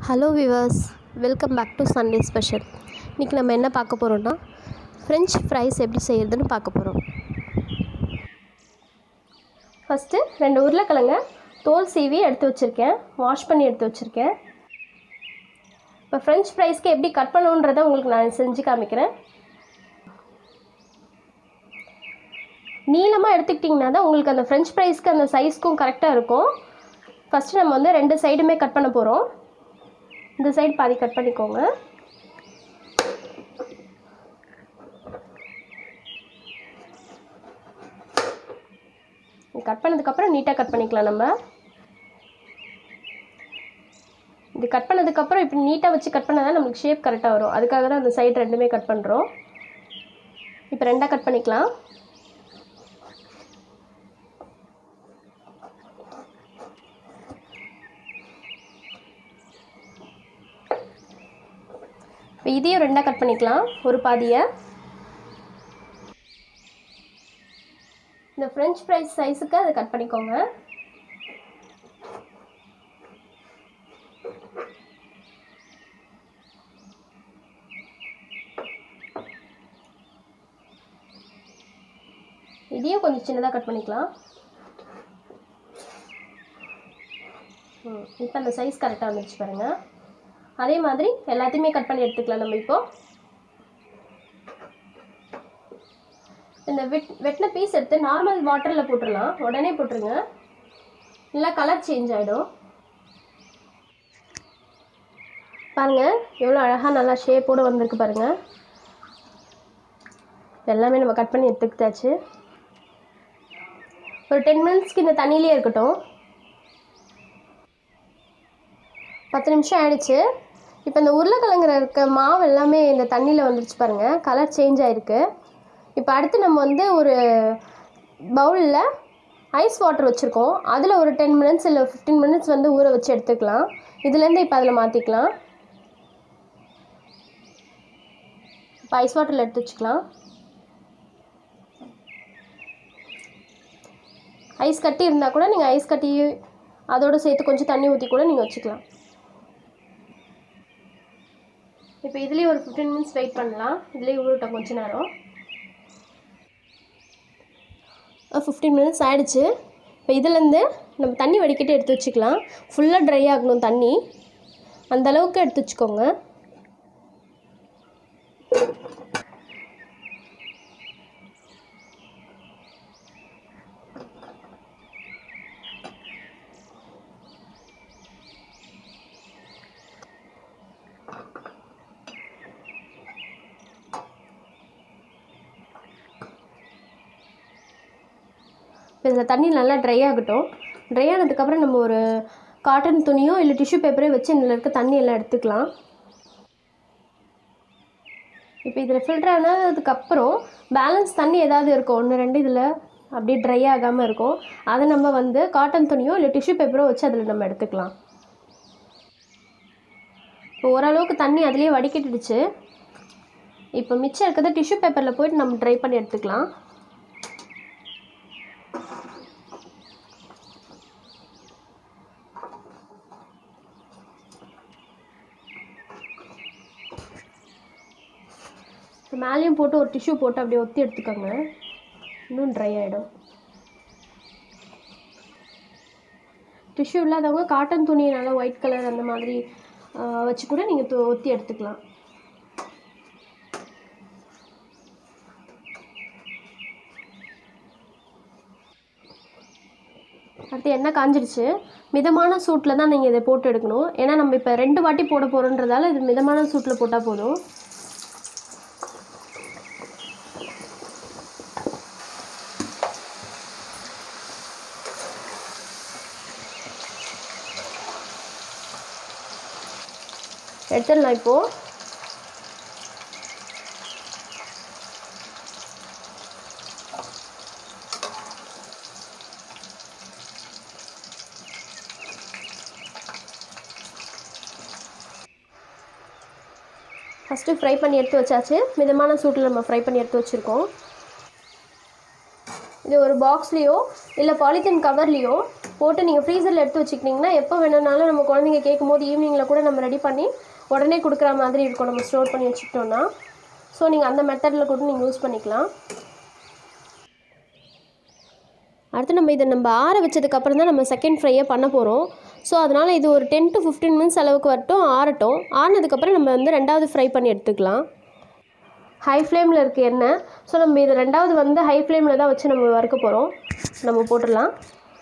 hello viewers welcome back to Sunday special இன்றைக்கி நம்ம என்ன பார்க்க போகிறோம்னா ஃப்ரெஞ்ச் ஃப்ரைஸ் எப்படி செய்கிறதுன்னு பார்க்க போகிறோம் ஃபஸ்ட்டு ரெண்டு உருளைக்கிழங்க தோல் சீவி எடுத்து வச்சுருக்கேன் வாஷ் பண்ணி எடுத்து வச்சுருக்கேன் இப்போ ஃப்ரெஞ்ச் ஃப்ரைஸ்க்கு எப்படி கட் பண்ணணுன்றதை உங்களுக்கு நான் செஞ்சு காமிக்கிறேன் நீளமாக எடுத்துக்கிட்டிங்கன்னா தான் உங்களுக்கு அந்த ஃப்ரெஞ்ச் ஃப்ரைஸ்க்கு அந்த சைஸ்க்கும் கரெக்டாக இருக்கும் ஃபஸ்ட்டு நம்ம வந்து ரெண்டு சைடுமே கட் பண்ண போகிறோம் இந்த சைடு பாதி கட் பண்ணிக்கோங்க கட் பண்ணதுக்கப்புறம் நீட்டாக கட் பண்ணிக்கலாம் நம்ம இது கட் பண்ணதுக்கப்புறம் இப்படி நீட்டாக வச்சு கட் பண்ணால் தான் நம்மளுக்கு ஷேப் கரெக்டாக வரும் அதுக்காக தான் அந்த சைடு ரெண்டுமே கட் பண்ணுறோம் இப்போ ரெண்டாக கட் பண்ணிக்கலாம் இப்போ இதையும் ரெண்டாக கட் பண்ணிக்கலாம் ஒரு பாதியை இந்த ஃப்ரெஞ்ச் ஃப்ரைஸ் சைஸுக்கு அதை கட் பண்ணிக்கோங்க இதையும் கொஞ்சம் சின்னதாக கட் பண்ணிக்கலாம் ம் இப்போ அந்த சைஸ் கரெக்டாக வந்துருச்சு பாருங்கள் அதே மாதிரி எல்லாத்தையுமே கட் பண்ணி எடுத்துக்கலாம் நம்ம இப்போ இந்த வெட் வெட்டின பீஸ் எடுத்து நார்மல் வாட்டரில் போட்டுடலாம் உடனே போட்டுருங்க இல்லை கலர் சேஞ்ச் ஆகிடும் பாருங்கள் எவ்வளோ அழகாக நல்லா ஷேப்போடு வந்திருக்கு பாருங்கள் எல்லாமே நம்ம கட் பண்ணி எடுத்துக்கிட்டாச்சு ஒரு டென் மினிட்ஸ்க்கு இந்த தண்ணியிலே இருக்கட்டும் பத்து நிமிஷம் ஆயிடுச்சு இப்போ இந்த உருளைக்கிழங்குல இருக்க மாவு எல்லாமே இந்த தண்ணியில் வந்துருச்சு பாருங்கள் கலர் சேஞ்ச் ஆகிருக்கு இப்போ அடுத்து நம்ம வந்து ஒரு பவுலில் ஐஸ் வாட்டர் வச்சுருக்கோம் அதில் ஒரு டென் மினிட்ஸ் இல்லை ஃபிஃப்டீன் மினிட்ஸ் வந்து ஊற வச்சு எடுத்துக்கலாம் இதுலேருந்து இப்போ அதில் மாற்றிக்கலாம் இப்போ ஐஸ் வாட்டரில் எடுத்து வச்சுக்கலாம் ஐஸ் கட்டி இருந்தால் கூட நீங்கள் ஐஸ் கட்டி அதோடு சேர்த்து கொஞ்சம் தண்ணி ஊற்றி கூட நீங்கள் வச்சுக்கலாம் இப்போ இதுலேயே ஒரு ஃபிஃப்டீன் மினிட்ஸ் வெயிட் பண்ணலாம் இதுலேயே ஊறட்டும் கொஞ்ச நேரம் ஃபிஃப்டீன் மினிட்ஸ் ஆகிடுச்சு இப்போ இதுலேருந்து நம்ம தண்ணி வடிகட்டி எடுத்து வச்சுக்கலாம் ஃபுல்லாக ட்ரை ஆகணும் தண்ணி அந்த அளவுக்கு எடுத்து வச்சுக்கோங்க இப்போ இதில் தண்ணி நல்லா ட்ரை ஆகட்டும் ட்ரை ஆனதுக்கப்புறம் நம்ம ஒரு காட்டன் துணியோ இல்லை டிஷ்யூ பேப்பரோ வச்சு இதில் இருக்க தண்ணி எல்லாம் எடுத்துக்கலாம் இப்போ இதில் ஃபில்டர் ஆனதுக்கப்புறம் பேலன்ஸ் தண்ணி ஏதாவது இருக்கும் ஒன்று ரெண்டு இதில் அப்படியே ட்ரை ஆகாமல் இருக்கும் அதை நம்ம வந்து காட்டன் துணியோ இல்லை டிஷ்யூ பேப்பரோ வச்சு அதில் நம்ம எடுத்துக்கலாம் இப்போ ஓரளவுக்கு தண்ணி அதுலேயே வடிக்கட்டிடுச்சு இப்போ மிச்சம் இருக்கிறத டிஷ்யூ பேப்பரில் போயிட்டு நம்ம ட்ரை பண்ணி எடுத்துக்கலாம் இப்போ மேலேயும் போட்டு ஒரு டிஷ்யூ போட்டு அப்படியே ஒத்தி எடுத்துக்கோங்க இன்னும் ட்ரை ஆகிடும் டிஷ்யூ இல்லாதவங்க காட்டன் துணி நல்லா ஒயிட் கலர் அந்த மாதிரி வச்சு கூட நீங்கள் ஒத்தி எடுத்துக்கலாம் அடுத்து எண்ணெய் காஞ்சிடுச்சு மிதமான சூட்டில் தான் நீங்கள் இதை போட்டு எடுக்கணும் ஏன்னா நம்ம இப்போ ரெண்டு வாட்டி போட போகிறோன்றதால இது மிதமான சூட்டில் போட்டால் போதும் எடுத்துடலாம் இப்போது ஃபஸ்ட்டு ஃப்ரை பண்ணி எடுத்து வச்சாச்சு மிதமான சூட்டில் நம்ம ஃப்ரை பண்ணி எடுத்து வச்சுருக்கோம் இது ஒரு பாக்ஸ்லேயோ இல்லை பாலித்தீன் கவர்லேயோ போட்டு நீங்கள் ஃப்ரீசரில் எடுத்து வச்சுக்கிட்டிங்கன்னா எப்போ வேணும்னாலும் நம்ம குழந்தைங்க கேட்கும் போது ஈவினிங்கில் கூட நம்ம ரெடி பண்ணி உடனே கொடுக்குற மாதிரி இருக்கும் நம்ம ஸ்டோர் பண்ணி வச்சுக்கிட்டோன்னா ஸோ நீங்கள் அந்த மெத்தடில் கூட நீங்கள் யூஸ் பண்ணிக்கலாம் அடுத்து நம்ம இதை நம்ம ஆற வச்சதுக்கப்புறம் தான் நம்ம செகண்ட் ஃப்ரையை பண்ண போகிறோம் ஸோ அதனால் இது ஒரு டென் டு ஃபிஃப்டீன் மினிட்ஸ் அளவுக்கு வரட்டும் ஆறட்டும் ஆறினதுக்கப்புறம் நம்ம வந்து ரெண்டாவது ஃப்ரை பண்ணி எடுத்துக்கலாம் ஹை ஃப்ளேமில் இருக்க எண்ணெய் ஸோ நம்ம இது ரெண்டாவது வந்து ஹை ஃப்ளேமில் தான் வச்சு நம்ம வறுக்க போகிறோம் நம்ம போட்டுடலாம்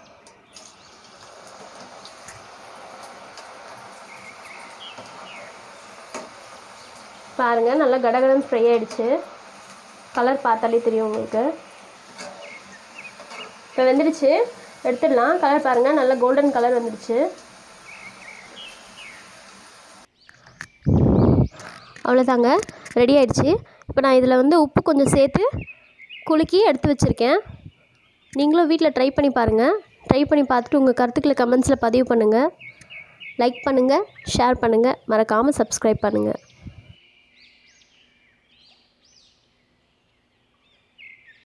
பாருங்கள் நல்லா கடகடன் ஃப்ரை ஆகிடுச்சு கலர் பார்த்தாலே தெரியும் உங்களுக்கு இப்போ வெந்துடுச்சு எடுத்துடலாம் கலர் பாருங்கள் நல்ல கோல்டன் கலர் வந்துடுச்சு அவ்வளோதாங்க ரெடி ஆயிடுச்சு இப்போ நான் இதில் வந்து உப்பு கொஞ்சம் சேர்த்து குலுக்கி எடுத்து வச்சுருக்கேன் நீங்களும் வீட்டில் ட்ரை பண்ணி பாருங்கள் ட்ரை பண்ணி பார்த்துட்டு உங்கள் கருத்துக்களை கமெண்ட்ஸில் பதிவு பண்ணுங்கள் லைக் பண்ணுங்கள் ஷேர் பண்ணுங்கள் மறக்காமல் சப்ஸ்கிரைப் பண்ணுங்கள்